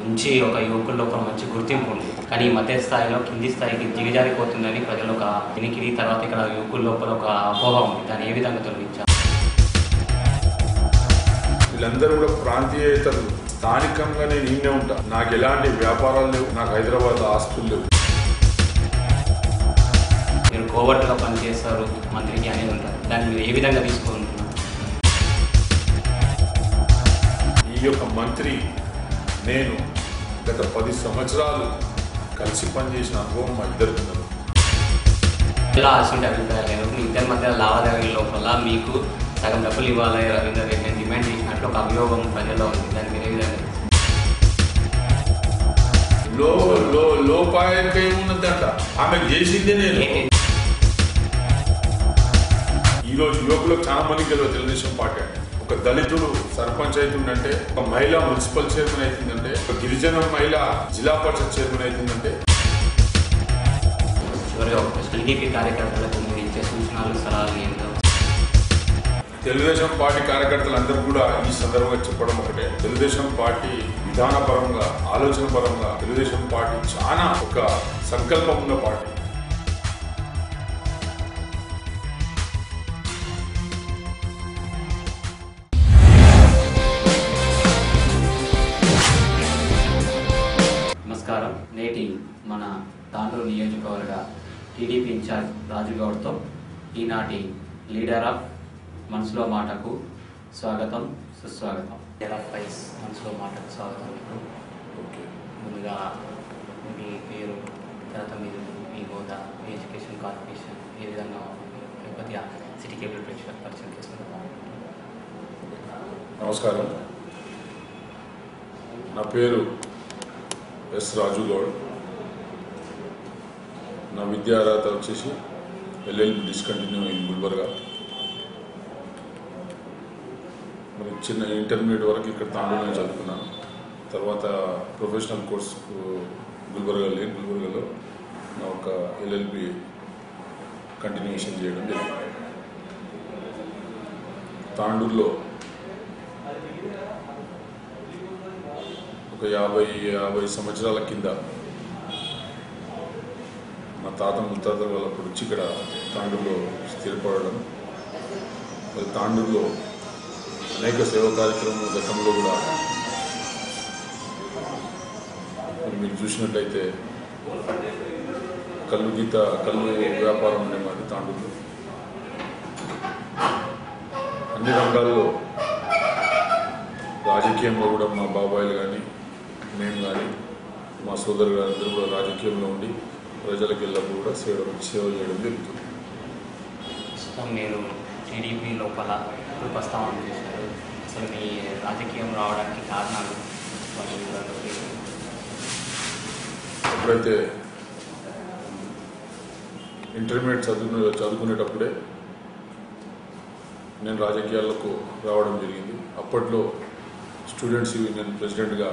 మంచి ఒక యువకుల్లో ఒక మంచి గుర్తింపు ఉంది కానీ ఈ మధ్య స్థాయిలో కింది స్థాయికి దిగజారిపోతుందని ప్రజలు ఒక వినికిడి తర్వాత ఇక్కడ యువకుల లోపల ఒక అపోహ ఉంది దాన్ని ఏ విధంగా తొలగించారు వీళ్ళందరూ కూడా ప్రాంతీయేతరులు స్థానికంగా నేను ఈయనే ఉంటా నాకు ఎలాంటి వ్యాపారాలు లేవు నాకు హైదరాబాద్ ఆస్తులు లేవు మీరు కోవర్టుగా పనిచేస్తారు మంత్రికి అనేది ఉంటారు దాన్ని మీరు ఏ విధంగా తీసుకుంటున్నారు ఈ యొక్క మంత్రి నేను గత పది సంవత్సరాలు కలిసి పనిచేసిన అనుభవం మా ఇద్దరికి ఉన్నది ఎలా అటువంటి అభిప్రాయాలు లేదు మీ ఇద్దరి మధ్య లావాదేవీల లోపల మీకు సగం డబ్బులు ఇవ్వాలి రవీందర్ రెడ్డి అని డిమాండ్ చేసినట్లు ఒక అభియోగం ప్రజల్లో ఉంది దాన్ని మీరు ఏ విధంగా లో లో లోపాయక ఏమున్నదంట ఆమె చేసిందే నేను ఏంటి? ఈ రోజు యువకులకు చాలా మందికి తెలియదు తెలుగుదేశం పార్టీ అంటే ఒక దళితుడు సర్పంచ్ అవుతుందంటే ఒక మహిళ మున్సిపల్ చైర్మన్ అవుతుందంటే ఒక గిరిజన మహిళ జిల్లా పరిషత్ చైర్మన్ అవుతుందంటే చివరిగా ఒక టీడీపీ కార్యకర్తలకు మీరు ఇచ్చే సూచనలు సలహాలు ఏంటో తెలుగుదేశం పార్టీ కార్యకర్తలందరూ కూడా ఈ సందర్భంగా చెప్పడం ఒకటే తెలుగుదేశం పార్టీ విధానపరంగా ఆలోచన పరంగా తెలుగుదేశం పార్టీ చాలా ఒక సంకల్పం ఉన్న పార్టీ నమస్కారం నేటి మన తాండూరు నియోజకవర్గ టీడీపీ ఇన్ఛార్జ్ రాజు గౌడ్తో ఈనాటి లీడర్ ఆఫ్ మనసులో మాటకు స్వాగతం సుస్వాగతం లీడర్ ఆఫ్ వైస్ మనసులో మాటకు స్వాగతం మీకు ఓకే ముందుగా మీ పేరు తర్వాత మీరు మీ హోదా మీ ఎడ్యుకేషన్ క్వాలిఫికేషన్ ఏ విధంగా కొద్దిగా సిటీ కేబుల్ ప్రేక్షకులకు పరిచయం చేసుకుంటాం నమస్కారం నా పేరు ఎస్ రాజు గౌడ్ నా విద్యా అర్హత వచ్చేసి ఎల్ఎల్బి డిస్కంటిన్యూ ఇన్ గుల్బర్గా మరి చిన్న ఇంటర్మీడియట్ వరకు ఇక్కడ తాండూరులో చదువుకున్నాను తర్వాత ప్రొఫెషనల్ కోర్స్ గుల్బర్గా లేని గుల్బర్గాలో నా ఒక ఎల్ఎల్బి కంటిన్యూషన్ చేయడం జరిగింది తాండూరులో ఒక యాభై యాభై సంవత్సరాల కింద మా తాత ముత్తాత వాళ్ళప్పుడు వచ్చి ఇక్కడ తాండూరులో స్థిరపడడం మరి తాండూరులో అనేక సేవా కార్యక్రమాలు గతంలో కూడా మరి మీరు చూసినట్లయితే కళ్ళు గీత కళ్ళు వ్యాపారం ఉండే మాది తాండూరులో అన్ని రంగాల్లో రాజకీయంలో కూడా మా బాబాయిలు కానీ మేము కానీ మా సోదరు గారందరూ కూడా రాజకీయంలో ఉండి ప్రజలకు ఎల్లప్పుడూ కూడా సేవ సేవ చేయడం జరుగుతుంది ప్రస్తుతం మీరు టీడీపీ లోపల ఇప్పుడు ప్రస్తావన చేశారు అసలు మీ రాజకీయం రావడానికి కారణాలు వాటి వివరాలు ఏంటి? ఎప్పుడైతే ఇంటర్మీడియట్ చదువు చదువుకునేటప్పుడే నేను రాజకీయాలకు రావడం జరిగింది అప్పట్లో స్టూడెంట్స్ యూనియన్ ప్రెసిడెంట్గా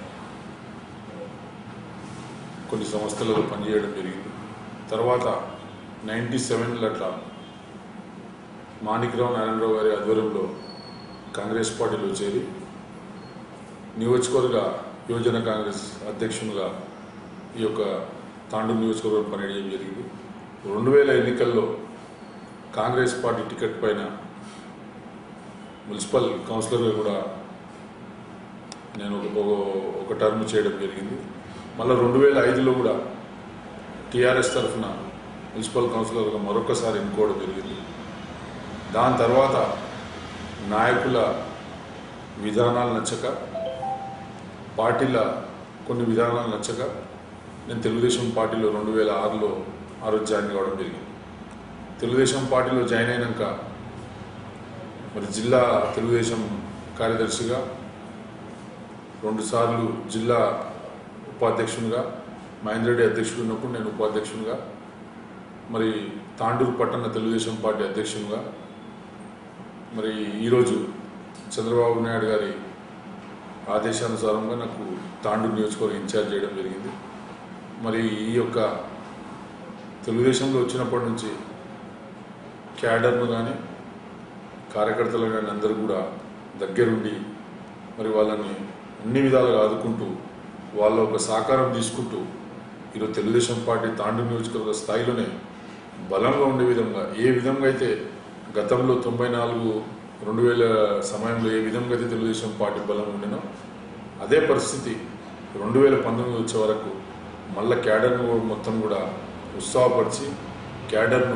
కొన్ని సంస్థలలో పనిచేయడం జరిగింది తర్వాత నైంటీ సెవెన్లో అట్లా మాణిక్రావు నారాయణరావు గారి ఆధ్వర్యంలో కాంగ్రెస్ పార్టీలో చేరి నియోజకవర్గ యువజన కాంగ్రెస్ అధ్యక్షునిగా ఈ యొక్క తాండూరు నియోజకవర్గం పనిచేయడం జరిగింది రెండు వేల ఎన్నికల్లో కాంగ్రెస్ పార్టీ టికెట్ పైన మున్సిపల్ కౌన్సిలర్గా కూడా నేను ఒక ఒక- ఒక టర్మ్ చేయడం జరిగింది మళ్ళీ రెండు వేల ఐదులో కూడా టీఆర్ఎస్ తరఫున మున్సిపల్ కౌన్సిలర్గా మరొకసారి ఎన్నుకోవడం జరిగింది దాని తర్వాత నాయకుల విధానాలు నచ్చక పార్టీల కొన్ని విధానాలు నచ్చక నేను తెలుగుదేశం పార్టీలో రెండు వేల ఆరులో ఆ రోజు జాయిన్ కావడం జరిగింది తెలుగుదేశం పార్టీలో జాయిన్ అయినాక మరి జిల్లా తెలుగుదేశం కార్యదర్శిగా రెండుసార్లు జిల్లా ఉపాధ్యక్షునిగా మహేందర్ రెడ్డి అధ్యక్షుడు ఉన్నప్పుడు నేను ఉపాధ్యక్షునిగా మరి తాండూరు పట్టణ తెలుగుదేశం పార్టీ అధ్యక్షునిగా మరి ఈరోజు చంద్రబాబు నాయుడు గారి ఆదేశానుసారంగా నాకు తాండూరు నియోజకవర్గం ఇన్ఛార్జ్ చేయడం జరిగింది మరి ఈ యొక్క తెలుగుదేశంలో వచ్చినప్పటి నుంచి క్యాడర్ను కానీ కార్యకర్తలు కానీ అందరూ కూడా దగ్గరుండి మరి వాళ్ళని అన్ని విధాలుగా ఆదుకుంటూ వాళ్ళ ఒక సహకారం తీసుకుంటూ ఈరోజు తెలుగుదేశం పార్టీ తాండూరు నియోజకవర్గ స్థాయిలోనే బలంగా ఉండే విధంగా ఏ విధంగా అయితే గతంలో తొంభై నాలుగు రెండు వేల సమయంలో ఏ విధంగా అయితే తెలుగుదేశం పార్టీ బలం ఉండేనో అదే పరిస్థితి రెండు వేల పంతొమ్మిది వచ్చే వరకు మళ్ళా క్యాడర్ను మొత్తం కూడా ఉత్సాహపరిచి క్యాడర్ను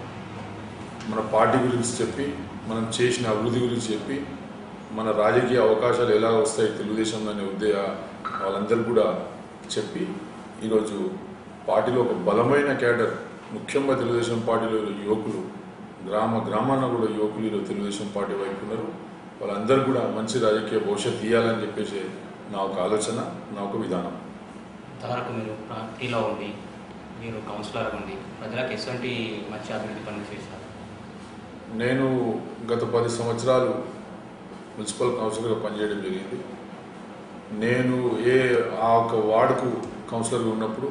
మన పార్టీ గురించి చెప్పి మనం చేసిన అభివృద్ధి గురించి చెప్పి మన రాజకీయ అవకాశాలు ఎలా వస్తాయి తెలుగుదేశంలో అనే ఉద్దేశ వాళ్ళందరూ కూడా చెప్పి ఈరోజు పార్టీలో ఒక బలమైన క్యాడర్ ముఖ్యంగా తెలుగుదేశం పార్టీలో యువకులు గ్రామ గ్రామాన కూడా యువకులు ఈరోజు తెలుగుదేశం పార్టీ వైపు ఉన్నారు వాళ్ళందరూ కూడా మంచి రాజకీయ భవిష్యత్తు ఇవ్వాలని చెప్పేసి నా ఒక ఆలోచన నా ఒక విధానం ఇంతవరకు మీరు పార్టీలో ఉండి మీరు కౌన్సిలర్ ఉండి ప్రజలకు ఎటువంటి మంచి అభివృద్ధి పనులు చేశారు నేను గత పది సంవత్సరాలు మున్సిపల్ కౌన్సిలర్గా పనిచేయడం జరిగింది నేను ఏ ఆ ఒక వార్డుకు కౌన్సిలర్గా ఉన్నప్పుడు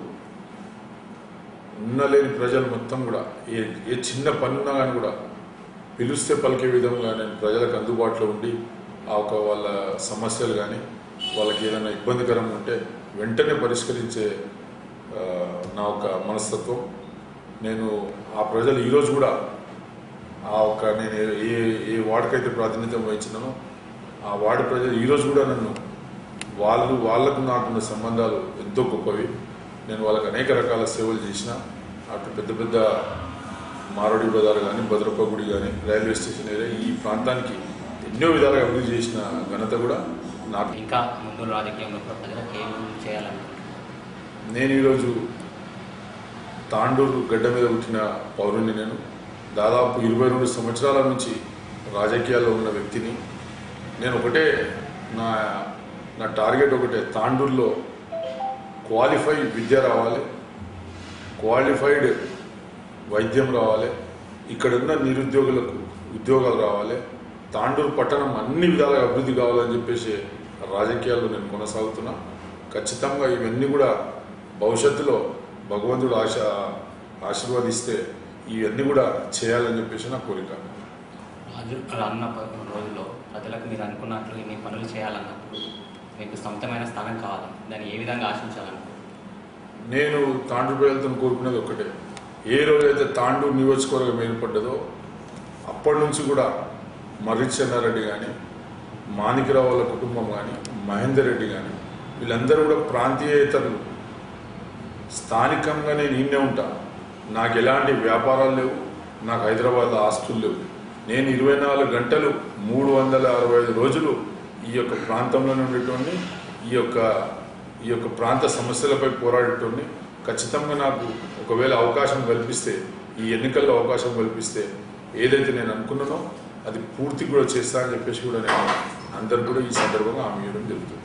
ఉన్నలేని ప్రజలు మొత్తం కూడా ఏ ఏ చిన్న పని ఉన్నా కానీ కూడా పిలిస్తే పలికే విధంగా నేను ప్రజలకు అందుబాటులో ఉండి ఆ ఒక వాళ్ళ సమస్యలు కానీ వాళ్ళకి ఏదైనా ఇబ్బందికరం ఉంటే వెంటనే పరిష్కరించే ఆ, నా ఒక మనస్తత్వం నేను ఆ ప్రజలు ఈరోజు కూడా ఆ ఒక నేను ఏ- ఏ ఏ వార్డుకైతే ప్రాతినిధ్యం వహించినానో ఆ వార్డు ప్రజలు ఈరోజు కూడా నన్ను వాళ్ళు వాళ్ళకు నాకున్న సంబంధాలు ఎంతో గొప్పవి నేను వాళ్ళకి అనేక రకాల సేవలు చేసిన అటు పెద్ద పెద్ద మారోడి బజార్ కానీ భద్రప్ప గుడి కానీ రైల్వే స్టేషన్ ఏరియా ఈ ప్రాంతానికి ఎన్నో విధాలుగా అభివృద్ధి చేసిన ఘనత కూడా నాకు ఇంకా ముందు రాజకీయంలో కూడా ప్రజలకు ఏం చేయాలనుకుంటున్నారు నేను ఈరోజు తాండూరు గడ్డ మీద పుట్టిన పౌరుని నేను దాదాపు ఇరవై రెండు సంవత్సరాల నుంచి రాజకీయాల్లో ఉన్న వ్యక్తిని నేను ఒకటే నా నా టార్గెట్ ఒకటే తాండూరులో క్వాలిఫై విద్య రావాలి క్వాలిఫైడ్ వైద్యం రావాలి ఇక్కడున్న నిరుద్యోగులకు ఉద్యోగాలు రావాలి తాండూరు పట్టణం అన్ని విధాలుగా అభివృద్ధి కావాలని చెప్పేసి రాజకీయాల్లో నేను కొనసాగుతున్నా ఖచ్చితంగా ఇవన్నీ కూడా భవిష్యత్తులో భగవంతుడు ఆశ ఆశీర్వదిస్తే ఇవన్నీ కూడా చేయాలని చెప్పేసి నా కోరిక రాజు రానున్న ప- రోజుల్లో ప్రజలకు మీరు అనుకున్నట్లు ఇన్ని పనులు చేయాలన్నప్పుడు మీకు సొంతమైన స్థానం కావాలి దాన్ని ఏ విధంగా ఆశించాలనుకుంటున్నారు నేను తాండూరు ప్రజలతో కోరుకునేది ఒకటే ఏ రోజైతే తాండూరు నియోజకవర్గం ఏర్పడ్డదో అప్పటి నుంచి కూడా మర్రి చెన్నారెడ్డి కానీ మాణికరావు వాళ్ళ కుటుంబం కానీ మహేందర్ రెడ్డి కానీ వీళ్ళందరూ కూడా ప్రాంతీయేతరులు స్థానికంగా నేను ఇన్నే ఉంటా నాకు ఎలాంటి వ్యాపారాలు లేవు నాకు హైదరాబాద్లో ఆస్తులు లేవు నేను ఇరవై నాలుగు గంటలు మూడు వందల అరవై ఐదు రోజులు ఈ యొక్క ప్రాంతంలోనే ఉండేటోడిని ఈ యొక్క ఈ యొక్క ప్రాంత సమస్యలపై పోరాడేటోడిని ఖచ్చితంగా నాకు ఒకవేళ అవకాశం కల్పిస్తే ఈ ఎన్నికల్లో అవకాశం కల్పిస్తే ఏదైతే నేను అనుకున్నానో అది పూర్తి కూడా చేస్తా అని చెప్పేసి కూడా నేను అందరు కూడా ఈ సందర్భంగా హామీ ఇవ్వడం జరుగుతుంది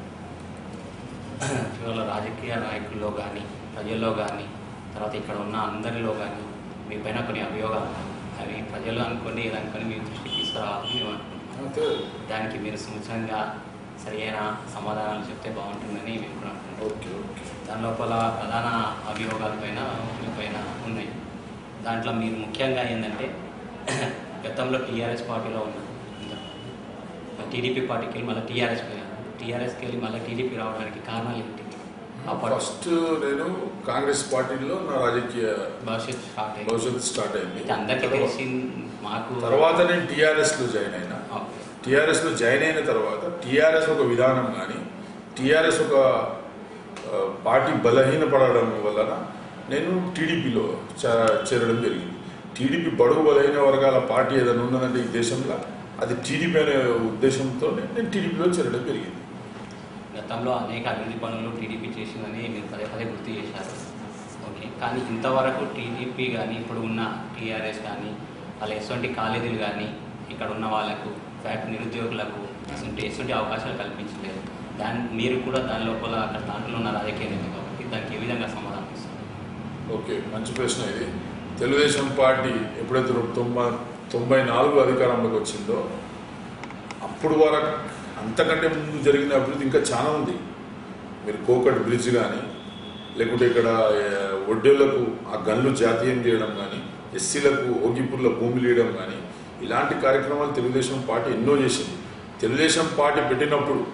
ఇవాళ రాజకీయ నాయకుల్లో కానీ ప్రజల్లో కానీ తర్వాత ఇక్కడ ఉన్న అందరిలో కానీ మీ పైన కొన్ని అభియోగాలు ఉన్నాయి. అవి ప్రజలు అనుకోండి ఇది అనుకొని మీ దృష్టికి తీసుకురావాలని మేము అనుకుంటున్నాం అయితే దానికి మీరు సూచనగా సరియైన సమాధానాలు చెప్తే బాగుంటుందని మేము కూడా అనుకుంటున్నాం ఓకే ఓకే దాని లోపల ప్రధాన అభియోగాల పైన మీ పైన ఉన్నాయి దాంట్లో మీరు ముఖ్యంగా ఏంటంటే గతంలో టీఆర్ఎస్ పార్టీలో ఉన్నారు టీడీపీ పార్టీకి వెళ్ళి మళ్ళీ టీఆర్ఎస్ పోయారు టీఆర్ఎస్కి వెళ్ళి మళ్ళీ టీడీపీ రావడానికి కారణాలు ఏంటి అప్పుడు ఫస్ట్ నేను కాంగ్రెస్ పార్టీలో నా రాజకీయ భవిష్యత్ స్టార్ట్ అయ్యింది భవిష్యత్తు స్టార్ట్ అయింది అయితే అందరికీ తెలిసి మాకు తర్వాత నేను టీఆర్ఎస్ లో జాయిన్ అయినా ఓకే. టీఆర్ఎస్ లో జాయిన్ అయిన తర్వాత టీఆర్ఎస్ ఒక విధానం కానీ టీఆర్ఎస్ ఒక ఆ, పార్టీ బలహీనపడడం వలన నేను టీడీపీలో చేరడం జరిగింది టీడీపీ బడుగు బలహీన వర్గాల పార్టీ ఏదైనా ఉన్నదంటే ఈ దేశంలో అది టీడీపీ అనే ఉద్దేశంతో నేను టీడీపీలో చేరడం జరిగింది గతంలో అనేక అభివృద్ధి పనులు టీడీపీ చేసిందని మీరు పదే పదే గుర్తు చేశారు ఓకే కానీ ఇంతవరకు టీడీపీ కానీ ఇప్పుడు ఉన్న టీఆర్ఎస్ కానీ వాళ్ళ ఎటువంటి కాలేజీలు కానీ ఇక్కడ ఉన్న వాళ్ళకు ఫ్యాక్ట్ నిరుద్యోగులకు ఎటువంటి ఎటువంటి అవకాశాలు కల్పించలేదు దాని మీరు కూడా దాని లోపల అక్కడ దాంట్లో ఉన్న రాజకీయ నేత కాబట్టి దానికి ఏ విధంగా సమాధానం ఇస్తారు ఓకే మంచి ప్రశ్న ఇది తెలుగుదేశం పార్టీ ఎప్పుడైతే తొంభై తొంభై నాలుగు అధికారంలోకి వచ్చిందో అప్పుడు వరకు అంతకంటే ముందు జరిగిన అభివృద్ధి ఇంకా చాలా ఉంది మీరు కోకట్ బ్రిడ్జ్ కానీ లేకుంటే ఇక్కడ ఏ, ఒడ్డేళ్లకు ఆ గన్లు జాతీయం చేయడం కానీ ఎస్సీలకు ఓగిపూర్ల భూములు ఇవ్వడం కానీ ఇలాంటి కార్యక్రమాలు తెలుగుదేశం పార్టీ ఎన్నో చేసింది తెలుగుదేశం పార్టీ పెట్టినప్పుడు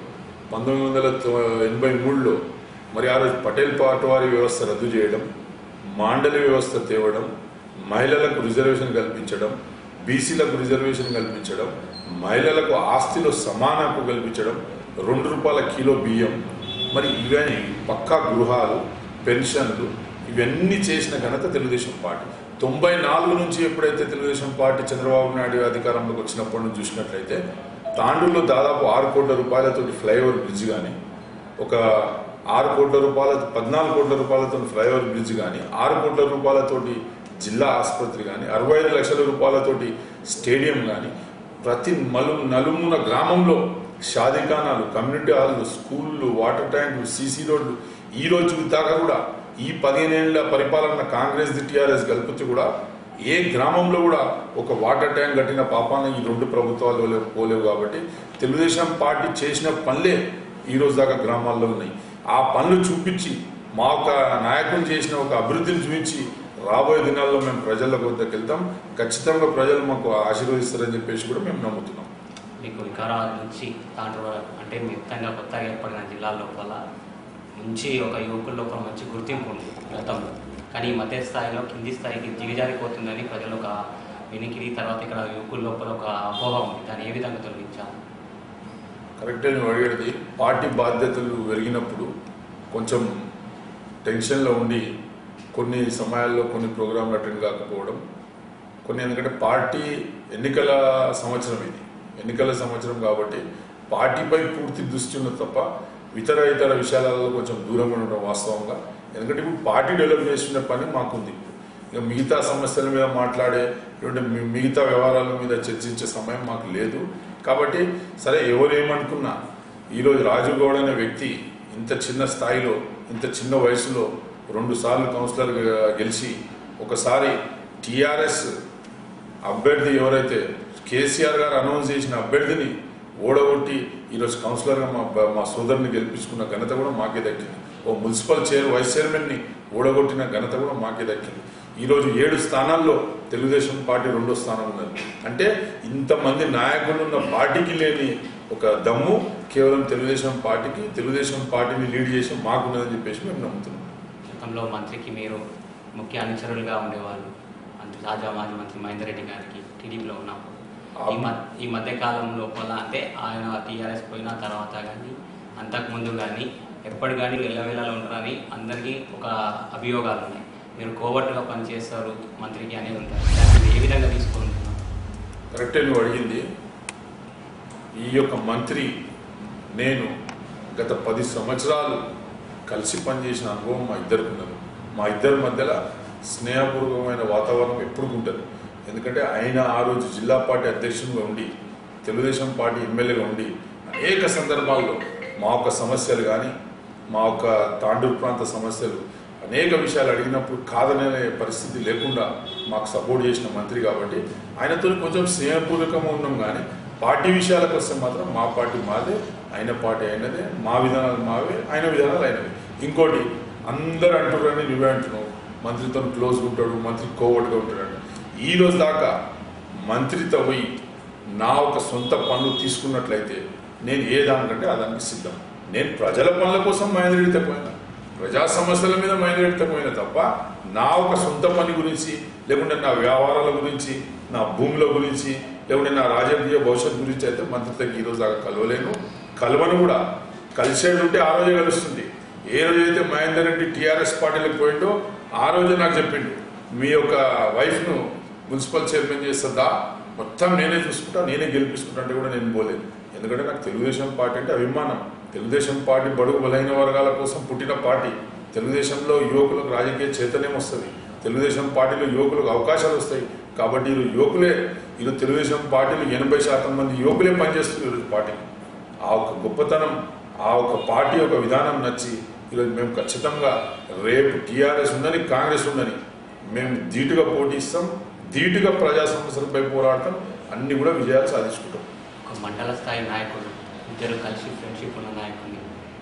పంతొమ్మిది వందల తొ- ఎనభై మూడులో మరి ఆ రోజు పటేల్ పాటవారి వ్యవస్థ రద్దు చేయడం మాండలి వ్యవస్థ తేవడం మహిళలకు రిజర్వేషన్ కల్పించడం బీసీలకు రిజర్వేషన్ కల్పించడం మహిళలకు ఆస్తిలో సమాన హక్కు కల్పించడం రెండు రూపాయల కిలో బియ్యం మరి ఇవన్నీ పక్కా గృహాలు పెన్షన్లు ఇవన్నీ చేసిన ఘనత తెలుగుదేశం పార్టీ తొంభై నాలుగు నుంచి ఎప్పుడైతే తెలుగుదేశం పార్టీ చంద్రబాబు నాయుడు అధికారంలోకి వచ్చినప్పటి నుంచి చూసినట్లయితే తాండూరులో దాదాపు ఆరు కోట్ల రూపాయలతో ఫ్లైఓవర్ బ్రిడ్జ్ కానీ ఒక ఆరు కోట్ల రూపాయల పద్నాలుగు కోట్ల రూపాయలతో ఫ్లైఓవర్ బ్రిడ్జ్ కానీ ఆరు కోట్ల రూపాయలతోటి జిల్లా ఆసుపత్రి కానీ అరవై ఐదు లక్షల రూపాయలతోటి స్టేడియం కానీ ప్రతి మలు నలుమూల గ్రామంలో షాదీఖానాలు కమ్యూనిటీ హాల్లు స్కూళ్ళు వాటర్ ట్యాంకులు సీసీ రోడ్లు ఈ రోజు దాకా కూడా ఈ పదిహేనేళ్ల పరిపాలన కాంగ్రెస్ టీఆర్ఎస్ కలిపితే కూడా ఏ గ్రామంలో కూడా ఒక వాటర్ ట్యాంక్ కట్టిన పాపాన ఈ రెండు ప్రభుత్వాలు లేవు- పోలేవు కాబట్టి తెలుగుదేశం పార్టీ చేసిన పనులే ఈ రోజు దాకా గ్రామాల్లో ఉన్నాయి ఆ పనులు చూపించి మా ఒక నాయకులు చేసిన ఒక అభివృద్ధిని చూపించి రాబోయే దినాల్లో మేము ప్రజల వద్దకు వెళ్తాం ఖచ్చితంగా ప్రజలు మాకు ఆశీర్వదిస్తారని చెప్పేసి కూడా మేము నమ్ముతున్నాం మీకు వికారాబాద్ నుంచి తాండ్రు వరకు అంటే మొత్తంగా కొత్తగా ఏర్పడిన జిల్లా లోపల మంచి ఒక యువకుల్లో ఒక మంచి గుర్తింపు ఉంది గతంలో కానీ ఈ మధ్య స్థాయిలో కింది స్థాయికి దిగజారిపోతుందని ప్రజలు ఒక వినికిడి తర్వాత ఇక్కడ యువకుల లోపల ఒక అపోహ ఉంది దాన్ని ఏ విధంగా తొలగించాలి కరెక్టే నువ్వు అడిగేది పార్టీ బాధ్యతలు పెరిగినప్పుడు కొంచెం టెన్షన్లో ఉండి కొన్ని సమయాల్లో కొన్ని ప్రోగ్రాంలు అటెండ్ కాకపోవడం కొన్ని ఎందుకంటే పార్టీ ఎన్నికల సంవత్సరం ఇది ఎన్నికల సంవత్సరం కాబట్టి పార్టీపై పూర్తి దృష్టి ఉన్నది తప్ప ఇతర ఇతర విషయాలలో కొంచెం దూరంగా ఉండడం వాస్తవంగా ఎందుకంటే ఇప్పుడు పార్టీ డెవలప్ చేసిన పని మాకుంది ఇక మిగతా సమస్యల మీద మాట్లాడే లేదంటే మి- మిగతా వ్యవహారాల మీద చర్చించే సమయం మాకు లేదు కాబట్టి సరే ఎవరు ఏమనుకున్నా ఈరోజు రాజు గౌడ్ అనే వ్యక్తి ఇంత చిన్న స్థాయిలో ఇంత చిన్న వయసులో రెండు సార్లు కౌన్సిలర్గా గెలిచి ఒకసారి టీఆర్ఎస్ అభ్యర్థి ఎవరైతే కేసీఆర్ గారు అనౌన్స్ చేసిన అభ్యర్థిని ఓడగొట్టి ఈరోజు కౌన్సిలర్గా మా బ- మా సోదరుని గెలిపించుకున్న ఘనత కూడా మాకే దక్కింది ఓ మున్సిపల్ చైర్ వైస్ చైర్మన్ని ఓడగొట్టిన ఘనత కూడా మాకే దక్కింది ఈరోజు ఏడు స్థానాల్లో తెలుగుదేశం పార్టీ రెండో స్థానం ఉన్నది అంటే ఇంతమంది నాయకులు ఉన్న పార్టీకి లేని ఒక దమ్ము కేవలం తెలుగుదేశం పార్టీకి తెలుగుదేశం పార్టీని లీడ్ చేసి మాకున్నదని చెప్పేసి మేము నమ్ముతున్నాం గతంలో మంత్రికి మీరు ముఖ్య అనుచరులుగా ఉండేవాళ్ళు మంత్రి తాజా మాజీ మంత్రి మహేందర్ రెడ్డి గారికి టీడీపీలో ఉన్నప్పుడు ఈ మ ఈ మధ్య కాలం లోపల అంటే ఆయన టీఆర్ఎస్ పోయిన తర్వాత కానీ అంతకుముందు కానీ ఎప్పటి కానీ వెళ్ళవేళలో ఉంటారని అందరికీ ఒక అభియోగాలు ఉన్నాయి మీరు కోవర్ట్గా పనిచేస్తారు మంత్రికి అనేది ఉంటారు దాన్ని మీరు ఏ విధంగా తీసుకుంటున్నారు కరెక్టే నువ్వు అడిగింది ఈ యొక్క మంత్రి నేను గత పది సంవత్సరాలు కలిసి పనిచేసిన అనుభవం మా ఇద్దరికి ఉన్నది మా ఇద్దరి మధ్యలో స్నేహపూర్వకమైన వాతావరణం ఎప్పుడు ఉంటుంది ఎందుకంటే ఆయన ఆ రోజు జిల్లా పార్టీ అధ్యక్షునిగా ఉండి తెలుగుదేశం పార్టీ ఎమ్మెల్యేగా ఉండి అనేక సందర్భాల్లో మా యొక్క సమస్యలు కానీ మా యొక్క తాండూరు ప్రాంత సమస్యలు అనేక విషయాలు అడిగినప్పుడు కాదనే పరిస్థితి లేకుండా మాకు సపోర్ట్ చేసిన మంత్రి కాబట్టి ఆయనతో కొంచెం స్నేహపూర్వకంగా ఉన్నాం కానీ పార్టీ విషయాలకు వస్తే మాత్రం మా పార్టీ మాదే ఆయన పార్టీ అయినదే మా విధానాలు మావే ఆయన విధానాలు అయినవి ఇంకోటి అందరు అంటున్నారని నువ్వే అంటున్నావు మంత్రితో క్లోజ్గా ఉంటాడు మంత్రి కోవట్గా ఉంటాడు ఈ రోజు దాకా మంత్రితో పోయి నా ఒక సొంత పనులు తీసుకున్నట్లయితే నేను ఏ దానికంటే ఆ దానికి సిద్ధం నేను ప్రజల పనుల కోసం మైందరెడ్డితో పోయినా ప్రజా సమస్యల మీద మైందరెడ్డితో పోయినా తప్ప నా ఒక సొంత పని గురించి లేకుంటే నా వ్యవహారాల గురించి నా భూముల గురించి లేకుంటే నా రాజకీయ భవిష్యత్తు గురించి అయితే మంత్రితో ఈ రోజు దాకా కలవలేను కలవను కూడా కలిసేది ఉంటే ఆ రోజే కలుస్తుంది ఏ రోజైతే మహేందర్ రెడ్డి టీఆర్ఎస్ పార్టీలకు పోయిండో ఆ రోజే నాకు చెప్పిండు మీ యొక్క వైఫ్ను మున్సిపల్ చైర్మన్ చేస్తుందా మొత్తం నేనే చూసుకుంటా నేనే గెలిపించుకుంటా అంటే కూడా నేను పోలేదు ఎందుకంటే నాకు తెలుగుదేశం పార్టీ అంటే అభిమానం తెలుగుదేశం పార్టీ బడుగు బలహీన వర్గాల కోసం పుట్టిన పార్టీ తెలుగుదేశంలో యువకులకు రాజకీయ చైతన్యం వస్తుంది తెలుగుదేశం పార్టీలో యువకులకు అవకాశాలు వస్తాయి కాబట్టి ఈరోజు యువకులే ఈరోజు తెలుగుదేశం పార్టీలో ఎనభై శాతం మంది యువకులే పనిచేస్తున్నారు ఈరోజు పార్టీకి ఆ ఒక గొప్పతనం ఆ ఒక పార్టీ యొక్క విధానం నచ్చి ఈరోజు మేము ఖచ్చితంగా రేపు టీఆర్ఎస్ ఉందని కాంగ్రెస్ ఉందని మేము ధీటుగా పోటీస్తాం ధీటుగా ప్రజా సమస్యలపై పోరాడతాం అన్ని కూడా విజయాలు సాధించుకుంటాం ఒక మండల స్థాయి నాయకుడు ఇద్దరు కలిసి ఫ్రెండ్షిప్ ఉన్న నాయకుడిని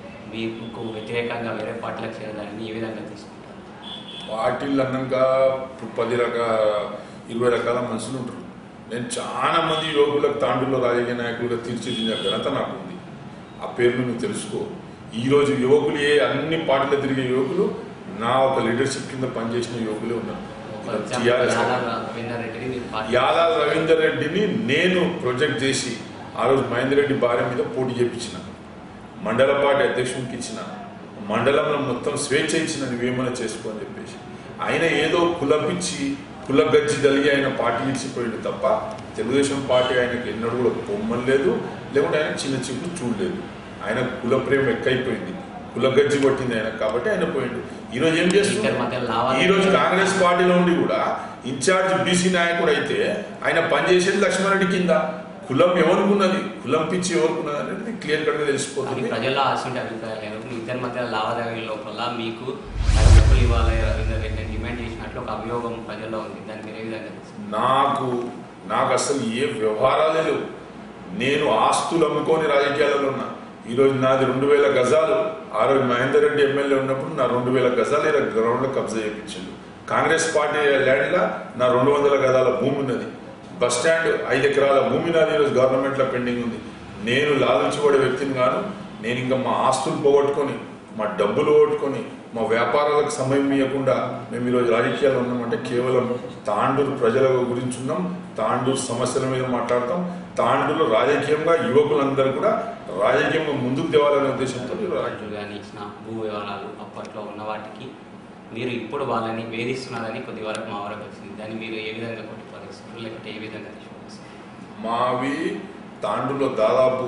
మీకు వ్యతిరేకంగా వేరే పార్టీలకు చేరదాన్ని ఏ విధంగా తీసుకుంటారు పార్టీలు అన్నాక ఇప్పుడు పది రకాల ఇరవై రకాల మనుషులు ఉంటారు నేను చాలా మంది యువకులకు తాండూరులో రాజకీయ నాయకులుగా తీర్చిదిద్దిన ఘనత నాకు ఉంది ఆ పేర్లు నువ్వు తెలుసుకో ఈరోజు యువకులు ఏ అన్ని పార్టీలు తిరిగే యువకులు నా ఒక లీడర్షిప్ కింద పనిచేసిన యువకులే ఉన్నారు for example TRS Yadav Ravinder రెడ్డిని మీరు పార్టీ యాదాల రవీందర్ రెడ్డిని నేను ప్రొజెక్ట్ చేసి ఆ రోజు మహేందర్ రెడ్డి భార్య మీద పోటీ చేపించిన మండల పార్టీ అధ్యక్షునికి ఇచ్చిన మండలంలో మొత్తం స్వేచ్ఛ ఇచ్చిన నువ్వేమైనా చేసుకో అని చెప్పేసి ఆయన ఏదో కులపిచ్చి కులగజ్జి కలిగి ఆయన పార్టీ ఇచ్చిపోయింది తప్ప తెలుగుదేశం పార్టీ ఆయనకి ఎన్నడూ కూడా పొమ్మని లేదు లేకుంటే ఆయన చిన్న చిప్పు చూడలేదు ఆయన కుల ప్రేమ ఎక్కువైపోయింది కులగజ్జి కొట్టింది ఆయన కాబట్టి ఆయన పోయిండు ఈరోజు ఏం ఇద్దరి మధ్య చేస్తున్నారు లావాదేవీ- ఈ రోజు కాంగ్రెస్ పార్టీలో ఉండి కూడా ఇన్ఛార్జ్ బీసీ నాయకుడు అయితే ఆయన పనిచేసేది లక్ష్మారెడ్డి కింద కులం ఎవరుకున్నది కులం పిచ్చి ఎవరుకున్నది అనేది క్లియర్ కట్ గా కానీ తెలిసిపోతుంది ప్రజల్లో ఆశంటే అభిప్రాయాలు లేదు మీ ఇద్దరి మధ్య లావాదేవీల లోపల మీకు సగం డబ్బులు ఇవ్వాలి రవీందర్ రెడ్డి అని డిమాండ్ చేసినట్లు ఒక అభియోగం ప్రజల్లో ఉంది దాన్ని మీరు ఏ విధంగా చూస్తారు? నాకు నాకు అసలు ఏ వ్యవహారాలే లేవు నేను ఆస్తులు అమ్ముకొని రాజకీయాలలో ఉన్నా ఈరోజు నాది రెండు వేల గజాలు ఆ రోజు మహేందర్ రెడ్డి ఎమ్మెల్యే ఉన్నప్పుడు నా రెండు వేల గజాలు ఇలా గ్రౌండ్లో కబ్జా చేయించిండు కాంగ్రెస్ పార్టీ ల్యాండ్లో నా రెండు వందల గజాల భూమి ఉన్నది బస్ స్టాండ్ ఐదు ఎకరాల భూమి నాది ఈరోజు గవర్నమెంట్లో పెండింగ్ ఉంది నేను లాలించబడే వ్యక్తిని కాను నేను ఇంకా మా ఆస్తులు పోగొట్టుకొని మా డబ్బులు పోగొట్టుకొని మా వ్యాపారాలకు సమయం ఇవ్వకుండా మేము ఈరోజు రాజకీయాలు ఉన్నామంటే కేవలం తాండూరు ప్రజల గురించి ఉన్నాం తాండూరు సమస్యల మీద మాట్లాడతాం తాండూరులో రాజకీయంగా యువకులందరూ కూడా రాజకీయంగా ముందుకు తేవాలనే ఉద్దేశంతో ఈరోజు రాజకీయం అడ్డు కానీ ఇచ్చిన భూ వివరాలు అప్పట్లో ఉన్న వాటికి మీరు ఇప్పుడు వాళ్ళని వేధిస్తున్నారని కొద్ది వరకు మా వరకు వచ్చింది దాన్ని మీరు ఏ విధంగా కొట్టిపరుస్తారు లేకపోతే ఏ విధంగా తీసుకొస్తారు మావి తాండూరులో దాదాపు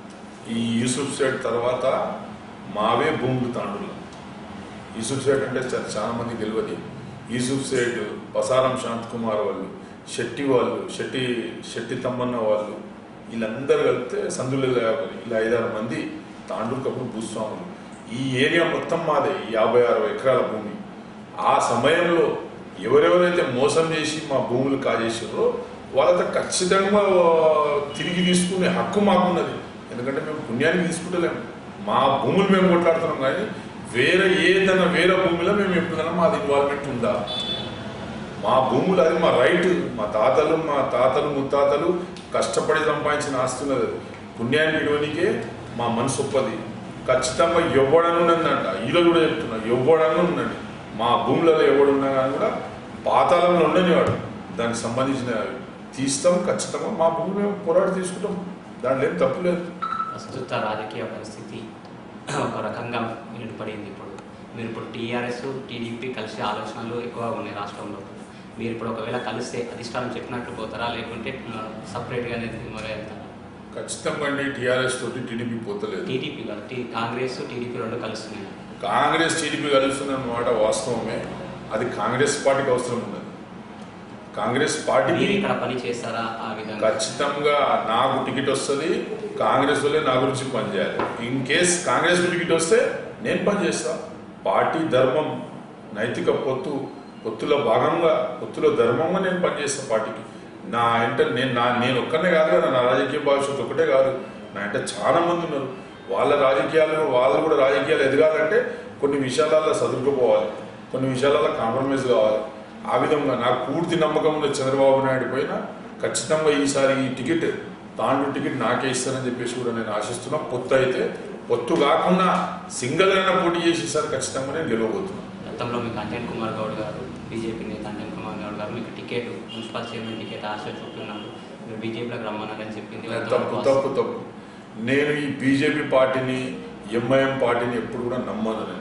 ఈ యూసుఫ్ సేట్ తర్వాత మావే భూములు తాండూరులో యూసుఫ్ సేట్ అంటే చా- చాలా మందికి తెలియదు యూసుఫ్ సేట్ పసారం శాంత్ కుమార్ వాళ్ళు శెట్టి వాళ్ళు శెట్టి శెట్టి తమ్మన్న వాళ్ళు వీళ్ళందరూ కలిపితే సందుల ఇలా ఐదారు మంది తాండూరుకి అప్పుడు భూస్వాములు ఈ ఏరియా మొత్తం మాదే ఈ యాభై అరవై ఎకరాల భూమి ఆ సమయంలో ఎవరెవరైతే మోసం చేసి మా భూములు కాజేసారో వాళ్ళతో ఖచ్చితంగా తిరిగి తీసుకునే హక్కు మాకున్నది ఎందుకంటే మేము పుణ్యానికి తీసుకుంటలేము మా భూములు మేము కొట్లాడుతున్నాం కానీ వేరే ఏదైనా వేరే భూమిలో మేము ఎప్పుడైనా మాది ఇన్వాల్వ్మెంట్ ఉందా మా భూములు అది మా రైట్ మా తాతలు మా తాతలు ముత్తాతలు కష్టపడి సంపాదించిన ఆస్తున్నది అది. పుణ్యాన్ని విడవనికే మా మనసు ఒప్పది ఖచ్చితంగా ఎవ్వడని ఉన్నదంట ఈరోజు కూడా చెప్తున్నా ఎవ్వడని ఉండండి మా భూములలో ఎవడున్నా కానీ కూడా పాతాళంలో ఉండని వాడు దానికి సంబంధించిన తీస్తాం ఖచ్చితంగా మా భూములు మేము పోరాడి తీసుకుంటాం దాంట్లో ఏం తప్పు లేదు ప్రస్తుత రాజకీయ పరిస్థితి ఒక రకంగా నిలబడింది ఇప్పుడు మీరు ఇప్పుడు టీఆర్ఎస్ టీడీపీ కలిసే ఆలోచనలు ఎక్కువగా ఉన్నాయి రాష్ట్రంలో మీరు ఇప్పుడు ఒకవేళ కలిస్తే అధిష్టానం చెప్పినట్లు పోతారా లేకుంటే సపరేట్గానే మరి వెళ్తారా ఖచ్చితంగా అండి టీఆర్ఎస్ తోటి టీడీపీ పోతలేదు టీడీపీ కాదు టీ కాంగ్రెస్ టీడీపీ రెండు కలుస్తున్నాయి కాంగ్రెస్ టీడీపీ కలుస్తున్న మాట వాస్తవమే అది కాంగ్రెస్ పార్టీకి అవసరం ఉన్నది కాంగ్రెస్ మీరు పార్టీకి ఇక్కడ పని చేస్తారా ఆ విధంగా ఖచ్చితంగా నాకు టికెట్ వస్తుంది కాంగ్రెస్ వాళ్ళే నా గురించి పనిచేయాలి ఇన్ కేస్ కాంగ్రెస్ టికెట్ వస్తే నేను పనిచేస్తా పార్టీ ధర్మం నైతిక పొత్తు పొత్తులో భాగంగా పొత్తులో ధర్మంగా నేను పనిచేస్తా పార్టీకి నా అంటే నేను నా నేను ఒక్కనే కాదు కదా నా రాజకీయ భవిష్యత్తు ఒకటే కాదు నా అంటే చాలా మంది ఉన్నారు వాళ్ళ రాజకీయాలు వాళ్ళు కూడా రాజకీయాలు ఎదగాలంటే కొన్ని విషయాలలో సదురుకుపోవాలి కొన్ని విషయాలలో కాంప్రమైజ్ కావాలి ఆ విధంగా నాకు పూర్తి నమ్మకం ఉన్న చంద్రబాబు నాయుడు పైన ఖచ్చితంగా ఈసారి ఈ టికెట్ తాండ్రు టికెట్ నాకే ఇస్తానని చెప్పేసి కూడా నేను ఆశిస్తున్నా పొత్తు అయితే పొత్తు కాకుండా సింగిల్ అయినా పోటీ చేసి ఈసారి ఖచ్చితంగా నేను గెలవబోతున్నాను గతంలో మీకు అంజన్ కుమార్ గౌడ్ గారు బీజేపీ నేత అంజన్ కుమార్ గౌడ్ గారు మీకు టికెట్ మున్సిపల్ చైర్మన్ టికెట్ ఆశ చూపుతున్నారు మీరు బీజేపీలోకి రమ్మన్నారని చెప్పింది తప్పు తప్పు తప్పు నేను ఈ బీజేపీ పార్టీని ఎంఐఎం పార్టీని ఎప్పుడు కూడా నమ్మను నేను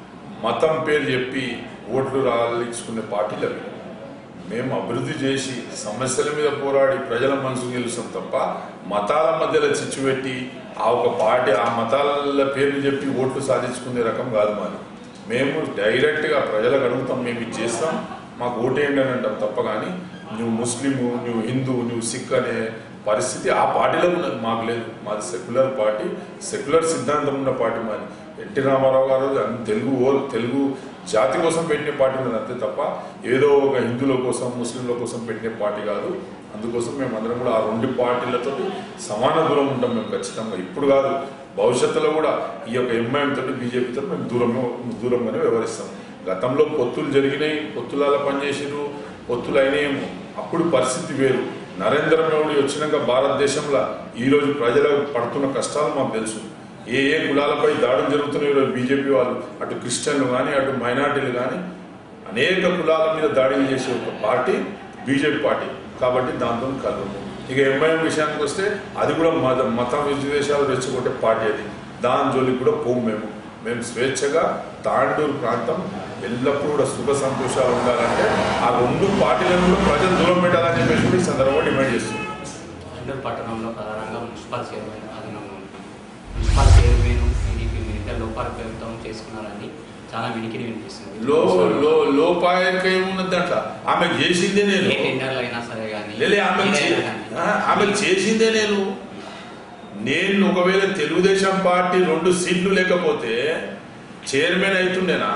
మతం పేరు చెప్పి ఓట్లు రాలించుకునే పార్టీలు అవి మేము అభివృద్ధి చేసి సమస్యల మీద పోరాడి ప్రజల మనసు గెలుస్తాం తప్ప మతాల మధ్యలో చిచ్చుపెట్టి ఆ ఒక పార్టీ ఆ మతాల పేర్లు చెప్పి ఓట్లు సాధించుకునే రకం కాదు మాది మేము డైరెక్ట్గా ప్రజలకు అడుగుతాం మేము ఇది చేస్తాం మాకు ఓటేయండి అని అంటాం తప్ప కానీ నువ్వు ముస్లిము నువ్వు హిందూ నువ్వు సిక్ అనే పరిస్థితి ఆ పార్టీలో ఉన్నది మాకు లేదు మాది సెక్యులర్ పార్టీ సెక్యులర్ సిద్ధాంతం ఉన్న పార్టీ మాది ఎన్టీ రామారావు గారు అన్ని తెలుగు ఓ తెలుగు జాతి కోసం పెట్టిన పార్టీ ఉన్నది అంతే తప్ప ఏదో ఒక హిందువుల కోసం ముస్లింల కోసం పెట్టిన పార్టీ కాదు అందుకోసం మేము అందరం కూడా ఆ రెండు పార్టీలతో సమాన దూరం ఉంటాం మేము ఖచ్చితంగా ఇప్పుడు కాదు భవిష్యత్తులో కూడా ఈ యొక్క ఎంఐఎం తోటి బీజేపీతో మేము దూరంగా దూరంగానే వ్యవహరిస్తాం గతంలో పొత్తులు జరిగినాయి పొత్తులలో పనిచేసారు పొత్తులు అయినాయేమో అప్పుడు పరిస్థితి వేరు నరేంద్ర మోడీ వచ్చినాక భారతదేశంలో ఈరోజు ప్రజలకు పడుతున్న కష్టాలు మాకు తెలుసు ఏ ఏ కులాలపై దాడులు జరుగుతున్నాయో బీజేపీ వాళ్ళు అటు క్రిస్టియన్లు కానీ అటు మైనార్టీలు కానీ అనేక కులాల మీద దాడులు చేసే ఒక పార్టీ బీజేపీ పార్టీ కాబట్టి దాంతో కలరు ఇక ఎంఐఎం విషయానికి వస్తే అది కూడా మత మత విద్వేషాలు రెచ్చగొట్టే పార్టీ అది దాని జోలికి కూడా పోము మేము మేము స్వేచ్ఛగా తాండూరు ప్రాంతం ఎల్లప్పుడూ కూడా సుఖ సంతోషాలు ఉండాలంటే ఆ రెండు పార్టీలను కూడా ప్రజలు దూరం పెట్టాలని చెప్పేసి కూడా ఈ సందర్భంగా డిమాండ్ చేస్తుంది నెల్లూరు పట్టణంలో ప్రధానంగా మున్సిపల్ చైర్మన్ అధీనంలో ఉంటుంది మున్సిపల్ చైర్మన్ టీడీపీ మీరు ఇద్దరు లోపాల ప్రభుత్వం చేసుకున్నారని చాలా వినికిడి వినిపిస్తుంది లో లో లోపాయక ఏమున్నది దాంట్లో ఆమె చేసిందే నేను ఏ టెండర్లు అయినా సరే కానీ లేలే ఆమె చే- ఏదైనా కానీ. ఆ, ఆమె చేసిందే నేను నేను ఒకవేళ తెలుగుదేశం పార్టీ రెండు సీట్లు లేకపోతే చైర్మన్ అవుతుండేనా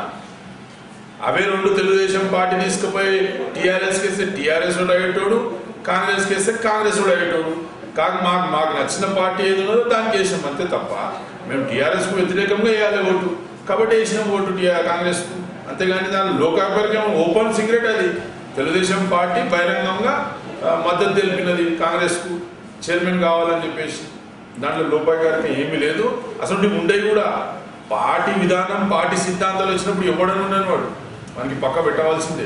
అవే రెండు తెలుగుదేశం పార్టీ తీసుకుపోయి టీఆర్ఎస్కి వేస్తే టీఆర్ఎస్ వాడు అయ్యేటోడు కాంగ్రెస్కి వేస్తే కాంగ్రెస్ వాడు అయ్యేటోడు కాక మాకు మాకు నచ్చిన పార్టీ ఏది ఉన్నదో దానికి వేసాం అంతే తప్ప మేము టీఆర్ఎస్కు వ్యతిరేకంగా వేయాలి ఓటు కాబట్టి వేసినాం ఓటు టీఆర్ కాంగ్రెస్కు అంతేగాని దాని లోకాపరికం ఓపెన్ సీక్రెట్ అది తెలుగుదేశం పార్టీ బహిరంగంగా ఆ, మద్దతు తెలిపినది కాంగ్రెస్కు చైర్మన్ కావాలని చెప్పేసి దాంట్లో లోపాయకారికం ఏమీ లేదు అసలు ఉండేవి కూడా పార్టీ విధానం పార్టీ సిద్ధాంతాలు వచ్చినప్పుడు ఎవడని ఉన్నాను వాడు మనకి పక్క పెట్టవలసిందే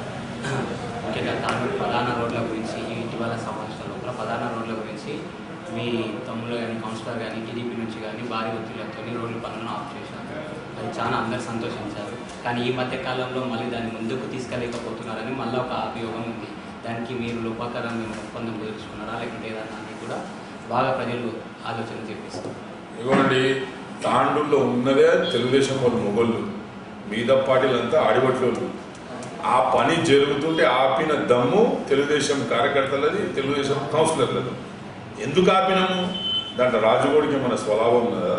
ముఖ్యంగా తాండూరు ప్రధాన రోడ్ల గురించి ఈ ఇటీవల సమావేశం లోపల ప్రధాన రోడ్ల గురించి మీ తమ్ముళ్ళు కానీ కౌన్సిలర్ కానీ టీడీపీ నుంచి కానీ భారీ ఒత్తిళ్లతో రోడ్ల పనులను ఆఫ్ చేశారు అది చాలా అందరు సంతోషించారు కానీ ఈ మధ్య కాలంలో మళ్ళీ దాన్ని ముందుకు తీసుకెళ్ళకపోతున్నారని మళ్ళీ ఒక అభియోగం ఉంది దానికి మీరు లోపాకరం మీరు ఒప్పందం కుదుర్చుకున్నారా లేకుంటే ఏదన్నా అని కూడా బాగా ప్రజలు ఆలోచన చేపిస్తారు ఇవ్వండి తాండూరులో ఉన్నదే తెలుగుదేశం వాళ్ళు మొగళ్ళు మిగతా పార్టీలంతా ఆడిబట్లోళ్ళు ఆ పని జరుగుతుంటే ఆపిన దమ్ము తెలుగుదేశం కార్యకర్తలది తెలుగుదేశం కౌన్సిలర్లది ఎందుకు ఆపినాము దాంట్లో రాజగోడికి మన స్వభావం ఉన్నదా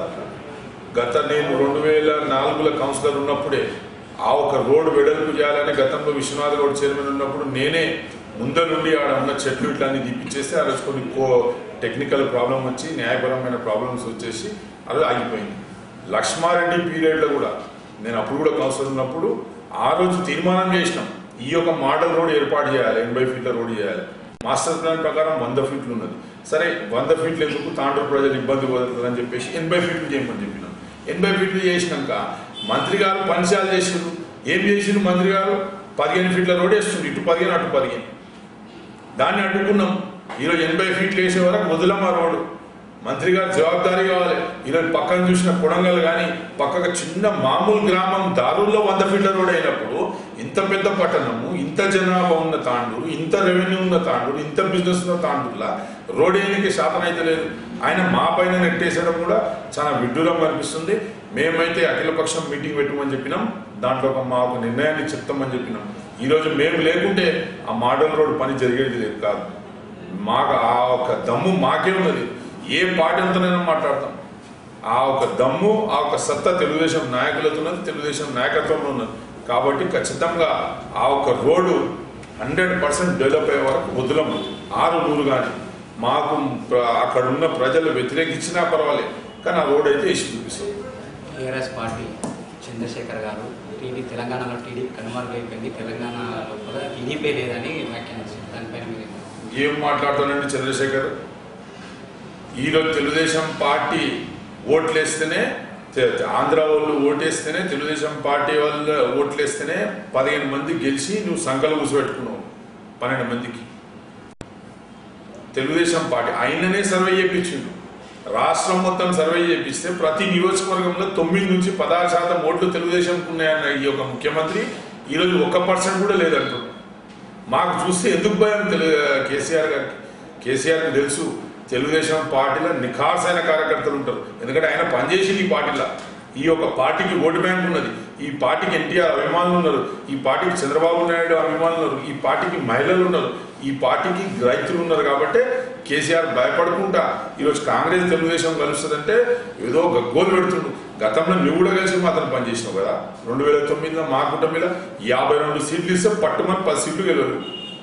గత నేను రెండు వేల నాలుగులో కౌన్సిలర్ ఉన్నప్పుడే ఆ ఒక రోడ్డు వెడల్పు చేయాలని గతంలో విశ్వనాథ్ గౌడ్ చైర్మన్ ఉన్నప్పుడు నేనే ముందర నుండి ఆడ ఉన్న చెట్లు ఇట్లా అన్ని తీపిచ్చేస్తే ఆ రోజు కొన్ని కో టెక్నికల్ ప్రాబ్లం వచ్చి న్యాయపరమైన ప్రాబ్లమ్స్ వచ్చేసి అది ఆగిపోయింది లక్ష్మారెడ్డి పీరియడ్లో కూడా నేను అప్పుడు కూడా కౌన్సిలర్ ఉన్నప్పుడు ఆ రోజు తీర్మానం చేసినాం ఈ యొక్క మోడల్ రోడ్ ఏర్పాటు చేయాలి ఎనభై ఫీట్ల రోడ్ చేయాలి మాస్టర్ ప్లాన్ ప్రకారం వంద ఫీట్లు ఉన్నది సరే వంద ఫీట్లు ఎందుకు తాండూరు ప్రజలు ఇబ్బంది పడుతుందని చెప్పేసి ఎనభై ఫీట్లు చేయమని చెప్పినాం ఎనభై ఫీట్లు చేసినాక మంత్రి గారు పనిశాలు చేసిండ్రు ఏం చేసిండ్రు మంత్రి గారు పదిహేను ఫీట్ల రోడ్ వేస్తుండ్రు ఇటు పదిహేను అటు పదిహేను దాన్ని అడ్డుకున్నాం ఈరోజు ఎనభై ఫీట్లు వేసే వరకు వదిలమా రోడ్డు మంత్రి గారు జవాబారి కావాలి ఈరోజు పక్కన చూసిన కొడంగల్ కానీ పక్కకు చిన్న మామూలు గ్రామం దారుల్లో వంద ఫీట్ల రోడ్ అయినప్పుడు ఇంత పెద్ద పట్టణము ఇంత జనాభా ఉన్న తాండూరు ఇంత రెవెన్యూ ఉన్న తాండూరు ఇంత బిజినెస్ ఉన్న తాండూరులా రోడ్ వేయడానికి శాతం అయితే లేదు ఆయన మా పైన నెట్టేసడం కూడా చాలా విడ్డూరం అనిపిస్తుంది మేమైతే అఖిలపక్షం మీటింగ్ పెట్టమని చెప్పినాం దాంట్లో ఒక మా ఒక నిర్ణయాన్ని చెప్తామని చెప్పినాం ఈరోజు మేము లేకుంటే ఆ మోడల్ రోడ్ పని జరిగేది లేదు కాదు మాకు ఆ ఒక దమ్ము మాకే ఉన్నది ఏ పార్టీతోనైనా మాట్లాడతాం ఆ ఒక దమ్ము ఆ ఒక సత్తా తెలుగుదేశం నాయకులతో ఉన్నది తెలుగుదేశం నాయకత్వంలో ఉన్నది కాబట్టి ఖచ్చితంగా ఆ ఒక రోడ్డు హండ్రెడ్ పర్సెంట్ డెవలప్ అయ్యే వరకు వదులము ఆరు నూరు కానీ మాకు ప్ర- అక్కడ ఉన్న ప్రజలు వ్యతిరేకించినా పర్వాలేదు కానీ ఆ రోడ్ అయితే వేసి చూపిస్తాం టీఆర్ఎస్ పార్టీ చంద్రశేఖర్ గారు టీడీ తెలంగాణలో టీడీపీ కనుమరుగైపోయింది తెలంగాణలో కూడా టీడీపీ లేదని వ్యాఖ్యానించారు దానిపైన మీరు ఏం- ఏం మాట్లాడుతానండి చంద్రశేఖర్ ఈరోజు తెలుగుదేశం పార్టీ ఓట్లేస్తేనే తె- ఆంధ్ర వాళ్ళు ఓటేస్తేనే తెలుగుదేశం పార్టీ వాళ్ళు ఓట్లేస్తేనే పదిహేను మంది గెలిచి నువ్వు సంకలు కూర్చోబెట్టుకున్నావు పన్నెండు మందికి తెలుగుదేశం పార్టీ ఆయననే సర్వే చేయించిండు రాష్ట్రం మొత్తం సర్వే చేపిస్తే ప్రతి నియోజకవర్గంలో తొమ్మిది నుంచి పదహారు శాతం ఓట్లు తెలుగుదేశంకు ఉన్నాయన్న ఈ యొక్క ముఖ్యమంత్రి ఈరోజు ఒక్క పర్సెంట్ కూడా లేదంటారు మాకు చూస్తే ఎందుకు భయం తెలు కేసీఆర్ గారికి కేసీఆర్కి తెలుసు తెలుగుదేశం పార్టీలో నిఖార్సైన కార్యకర్తలు ఉంటారు ఎందుకంటే ఆయన పనిచేసింది ఈ పార్టీలో ఈ యొక్క పార్టీకి ఓటు బ్యాంక్ ఉన్నది ఈ పార్టీకి ఎన్టీఆర్ అభిమానులు ఉన్నారు ఈ పార్టీకి చంద్రబాబు నాయుడు అభిమానులు ఉన్నారు ఈ పార్టీకి మహిళలు ఉన్నారు ఈ పార్టీకి రైతులు ఉన్నారు కాబట్టి కేసీఆర్ భయపడకుండా ఈరోజు కాంగ్రెస్ తెలుగుదేశం కలుస్తుందంటే ఏదో గగ్గోలు పెడుతుండు గతంలో నువ్వు కూడా కలిసి మా అతను పనిచేసినావు కదా రెండు వేల తొమ్మిదిలో మా కుటుంబీలో యాభై రెండు సీట్లు ఇస్తే పట్టుమని పది సీట్లు గెలవరు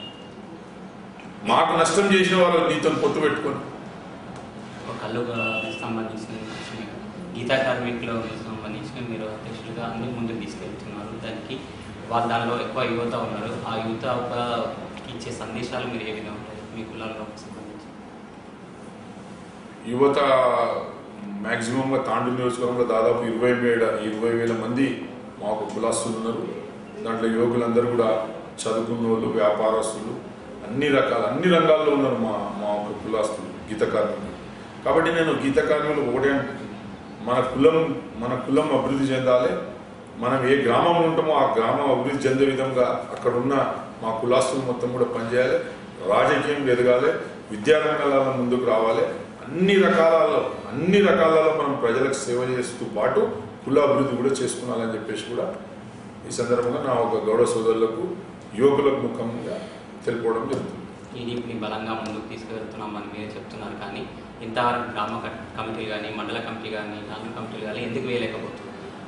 మాకు నష్టం చేసిన వాళ్ళు నీతో పొత్తు పెట్టుకొని ఒక కళ్ళు సంబంధించిన విషయం. గీతా కార్మికులకు సంబంధించిన మీరు అధ్యక్షులుగా అన్ని ముందుకు తీసుకెళ్తున్నారు దానికి వాళ్ళ దానిలో ఎక్కువ యువత ఉన్నారు ఆ యువత ఒక ఇచ్చే సందేశాలు మీరు ఏ విధంగా ఉంటాయి మీ కులాలకు సంబంధించి యువత మ్యాక్సిమంగా తాండూరు నియోజకవర్గంలో దాదాపు ఇరవై వేల ఇరవై వేల మంది మాకు కులాస్తులు ఉన్నారు దాంట్లో యువకులందరూ కూడా చదువుకున్న వాళ్ళు వ్యాపారస్తులు అన్ని రకాల అన్ని రంగాల్లో ఉన్నారు మా మా ఒక కులాస్తులు గీత కార్మికులు కాబట్టి నేను గీత కార్మికులు ఒకటే అంటున్నాను. మన కులం మన కులం అభివృద్ధి చెందాలి మనం ఏ గ్రామంలో ఉంటామో ఆ గ్రామం అభివృద్ధి చెందే విధంగా అక్కడ ఉన్న మా కులాస్తులు మొత్తం కూడా పనిచేయాలి రాజకీయం ఎదగాలి విద్యారంగాలలో ముందుకు రావాలి అన్ని రకాలలో అన్ని రకాలలో మనం ప్రజలకు సేవ చేస్తూ పాటు కుల అభివృద్ధి కూడా చేసుకున్నాలని చెప్పేసి కూడా ఈ సందర్భంగా నా ఒక గౌరవ సోదరులకు యువకులకు ముఖంగా తెలుపడం జరుగుతుంది టీడీపీని బలంగా ముందుకు తీసుకువెళ్తున్నామని మీరే చెప్తున్నారు కానీ ఇంతవరకు గ్రామ కట్- కమిటీలు కానీ మండల కమిటీ కానీ తాలూకా కమిటీలు కానీ ఎందుకు వేయలేకపోతున్నారు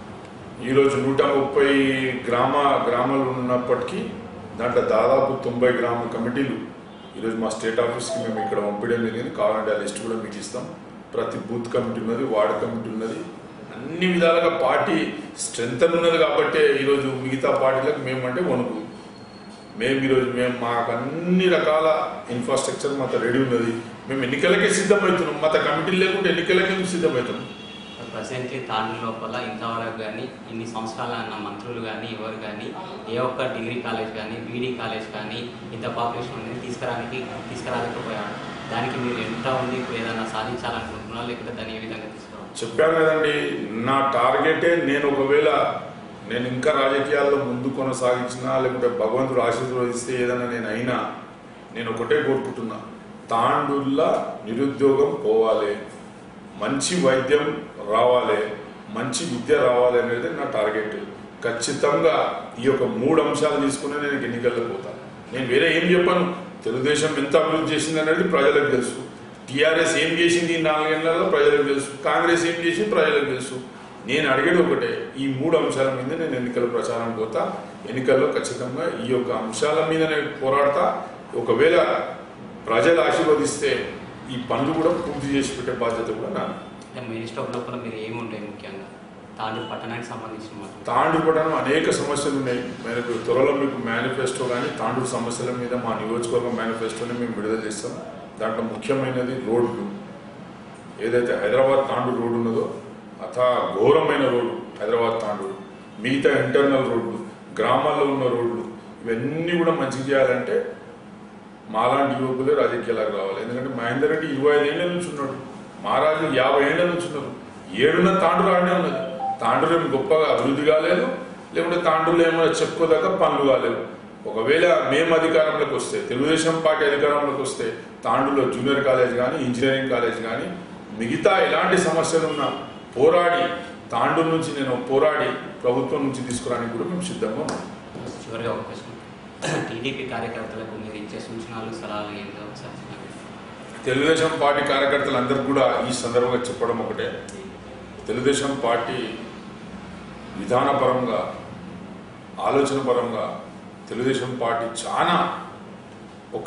ఈరోజు నూట ముప్పై గ్రామ గ్రామాలు ఉన్నప్పటికీ దాంట్లో దాదాపు తొంభై గ్రామ కమిటీలు ఈరోజు మా స్టేట్ ఆఫీస్కి మేము ఇక్కడ పంపించడం జరిగింది కావాలంటే ఆ లిస్ట్ కూడా మీకు ఇస్తాం ప్రతి బూత్ కమిటీ ఉన్నది వార్డు కమిటీ ఉన్నది అన్ని విధాలుగా పార్టీ స్ట్రెంత్ ఉన్నది కాబట్టే ఈరోజు మిగతా పార్టీలకు మేమంటే వణుకు మేము ఈరోజు మేము మాకు అన్ని రకాల ఇన్ఫ్రాస్ట్రక్చర్ మాతో రెడీ ఉన్నది మేము ఎన్నికలకే సిద్ధమవుతున్నాం మత కమిటీలు లేకుంటే ఎన్నికలకే మేము సిద్ధమవుతున్నాం ప్రజెంట్లీ తాండ్రు లోపల ఇంతవరకు కానీ ఇన్ని సంవత్సరాల అన్న మంత్రులు కానీ ఎవరు కానీ ఏ ఒక్క డిగ్రీ కాలేజ్ కానీ బీడీ కాలేజ్ కానీ ఇంత పాపులేషన్ అనేది తీసుకురానికి తీసుకురాలేకపోయాడు దానికి మీరు ఎంత ఉంది ఇప్పుడు ఏదైనా సాధించాలనుకుంటున్నారా లేకపోతే దాన్ని ఏ విధంగా తీసుకురావాలి చెప్పాను కదండి నా టార్గెటే నేను ఒకవేళ నేను ఇంకా రాజకీయాల్లో ముందు కొనసాగించినా లేకుంటే భగవంతుడు ఆశీర్వదిస్తే ఏదైనా నేను అయినా నేను ఒకటే కోరుకుంటున్నా తాండుల్లా నిరుద్యోగం పోవాలి మంచి వైద్యం రావాలి మంచి విద్య రావాలి అనేది నా టార్గెట్ ఖచ్చితంగా ఈ యొక్క మూడు అంశాలు తీసుకుని నేను ఎన్నికల్లో పోతాను నేను వేరే ఏం చెప్పాను తెలుగుదేశం ఎంత అభివృద్ధి చేసింది అనేది ప్రజలకు తెలుసు టీఆర్ఎస్ ఏం చేసింది ఈ నాలుగేళ్లలో ప్రజలకు తెలుసు కాంగ్రెస్ ఏం చేసింది ప్రజలకు తెలుసు నేను అడిగేది ఒకటే ఈ మూడు అంశాల మీద నేను ఎన్నికల ప్రచారం పోతా ఎన్నికల్లో ఖచ్చితంగా ఈ యొక్క అంశాల మీద నేను పోరాడతా ఒకవేళ ప్రజలు ఆశీర్వదిస్తే ఈ పనులు కూడా పూర్తి చేసి పెట్టే బాధ్యత కూడా నాది అంటే మెయిన్ స్టాప్ లోపల మీరు ఏముంటాయి ముఖ్యంగా తాండ్రు పట్టణానికి సంబంధించిన మాట తాండూరు పట్టణం అనేక సమస్యలు ఉన్నాయి మనకు త్వరలో మీకు మేనిఫెస్టో కానీ తాండూరు సమస్యల మీద మా నియోజకవర్గం మేనిఫెస్టోని మేము విడుదల చేస్తాం దాంట్లో ముఖ్యమైనది రోడ్లు ఏదైతే హైదరాబాద్ తాండూరు రోడ్డు ఉన్నదో అథా ఘోరమైన రోడ్డు హైదరాబాద్ తాండూరు మిగతా ఇంటర్నల్ రోడ్లు గ్రామాల్లో ఉన్న రోడ్లు ఇవన్నీ కూడా మంచిగా చేయాలంటే మాలాంటి యువకులే రాజకీయాలకు రావాలి ఎందుకంటే మహేందర్ రెడ్డి ఇరవై ఐదు ఏళ్ళ నుంచి ఉన్నాడు మహారాజు యాభై ఏళ్ళ నుంచి ఉన్నారు ఏడున్న తాండూరు ఆడనే ఉన్నది తాండూరు ఏమి గొప్పగా అభివృద్ధి కాలేదు లేకుంటే తాండూరులో ఏమైనా చెప్పుకోదాకా పనులు కాలేవు ఒకవేళ మేము అధికారంలోకి వస్తే తెలుగుదేశం పార్టీ అధికారంలోకి వస్తే తాండూరులో జూనియర్ కాలేజ్ కానీ ఇంజనీరింగ్ కాలేజ్ కానీ మిగతా ఎలాంటి సమస్యలు ఉన్నా పోరాడి తాండూరు నుంచి నేను పోరాడి ప్రభుత్వం నుంచి తీసుకురానికి కూడా మేము సిద్ధంగా ఉన్నాం చివరిగా ఒక ప్రశ్న టీడీపీ కార్యకర్తలకు మీరు ఇచ్చే సూచనలు సలహాలు ఏంటో ఒకసారి చెప్పండి. తెలుగుదేశం పార్టీ కార్యకర్తలందరూ కూడా ఈ సందర్భంగా చెప్పడం ఒకటే తెలుగుదేశం పార్టీ విధానపరంగా ఆలోచన పరంగా తెలుగుదేశం పార్టీ చాలా ఒక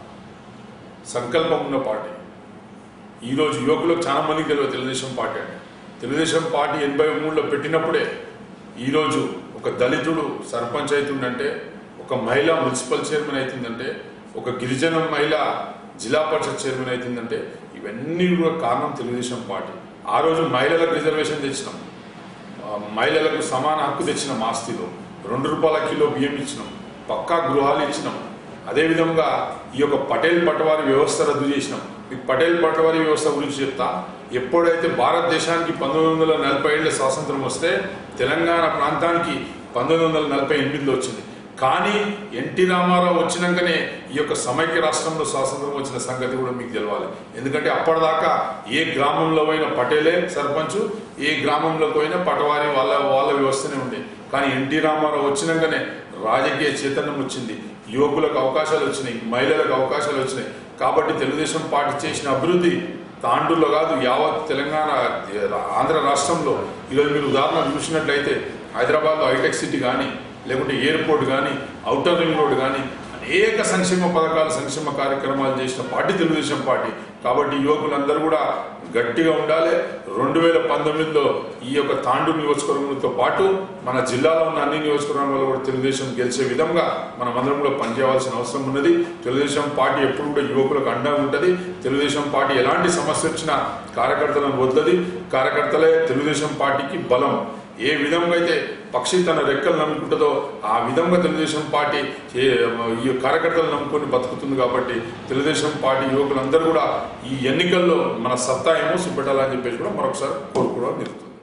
సంకల్పం ఉన్న పార్టీ ఈరోజు యువకులకు చాలా మందికి తెలియదు తెలుగుదేశం పార్టీ అంటే తెలుగుదేశం పార్టీ ఎనభై మూడులో పెట్టినప్పుడే ఈరోజు ఒక దళితుడు సర్పంచ్ అవుతుందంటే ఒక మహిళ మున్సిపల్ చైర్మన్ అవుతుందంటే ఒక గిరిజన మహిళ జిల్లా పరిషత్ చైర్మన్ అవుతుందంటే ఇవన్నీ కూడా కారణం తెలుగుదేశం పార్టీ ఆ రోజు మహిళలకు రిజర్వేషన్ తెచ్చినాం ఆ, మహిళలకు సమాన హక్కు తెచ్చినాం ఆస్తిలో రెండు రూపాయల కిలో బియ్యం ఇచ్చినాం పక్కా గృహాలు ఇచ్చినాం అదేవిధంగా ఈ యొక్క పటేల్ పటవారి వ్యవస్థ రద్దు చేసినాం మీకు పటేల్ పటవారి వ్యవస్థ గురించి చెప్తా ఎప్పుడైతే భారతదేశానికి పంతొమ్మిది వందల నలభై ఏళ్ళ స్వాతంత్రం వస్తే తెలంగాణ ప్రాంతానికి పంతొమ్మిది వందల నలభై ఎనిమిదిలో వచ్చింది కానీ ఎన్టీ రామారావు వచ్చినాకనే ఈ యొక్క సమైక్య రాష్ట్రంలో స్వాతంత్రం వచ్చిన సంగతి కూడా మీకు తెలవాలి ఎందుకంటే అప్పటిదాకా ఏ గ్రామంలో పోయిన పటేలే సర్పంచ్ ఏ గ్రామంలో పోయినా పటవారి వాళ్ళ వాళ్ళ వ్యవస్థనే ఉండే కానీ ఎన్టీ రామారావు వచ్చినాకనే రాజకీయ చైతన్యం వచ్చింది యువకులకు అవకాశాలు వచ్చినాయి మహిళలకు అవకాశాలు వచ్చినాయి కాబట్టి తెలుగుదేశం పార్టీ చేసిన అభివృద్ధి తాండూరులో కాదు యావత్ తెలంగాణ ఆంధ్ర రాష్ట్రంలో ఈరోజు మీరు ఉదాహరణ చూసినట్లయితే హైదరాబాద్లో హైటెక్ సిటీ కానీ లేకుంటే ఎయిర్పోర్ట్ కానీ ఔటర్ రింగ్ రోడ్ కానీ అనేక సంక్షేమ పథకాలు సంక్షేమ కార్యక్రమాలు చేసిన పార్టీ తెలుగుదేశం పార్టీ కాబట్టి యువకులందరూ కూడా గట్టిగా ఉండాలి రెండు వేల పంతొమ్మిదిలో ఈ యొక్క తాండూరు నియోజకవర్గంతో పాటు మన జిల్లాలో ఉన్న అన్ని నియోజకవర్గాల్లో కూడా తెలుగుదేశం గెలిచే విధంగా మనం అందరం కూడా పనిచేయాల్సిన అవసరం ఉన్నది తెలుగుదేశం పార్టీ ఎప్పుడు కూడా యువకులకు అండగా ఉంటుంది తెలుగుదేశం పార్టీ ఎలాంటి సమస్య వచ్చినా కార్యకర్తలను వద్దది కార్యకర్తలే తెలుగుదేశం పార్టీకి బలం ఏ విధంగా అయితే పక్షి తన రెక్కలు నమ్ముకుంటుందో ఆ విధంగా తెలుగుదేశం పార్టీ ఏ- ఈ కార్యకర్తలు నమ్ముకొని బతుకుతుంది కాబట్టి తెలుగుదేశం పార్టీ యువకులందరూ కూడా ఈ ఎన్నికల్లో మన సత్తా ఏమో చూపెట్టాలని చెప్పేసి కూడా మరొకసారి కోరుకోవడం జరుగుతుంది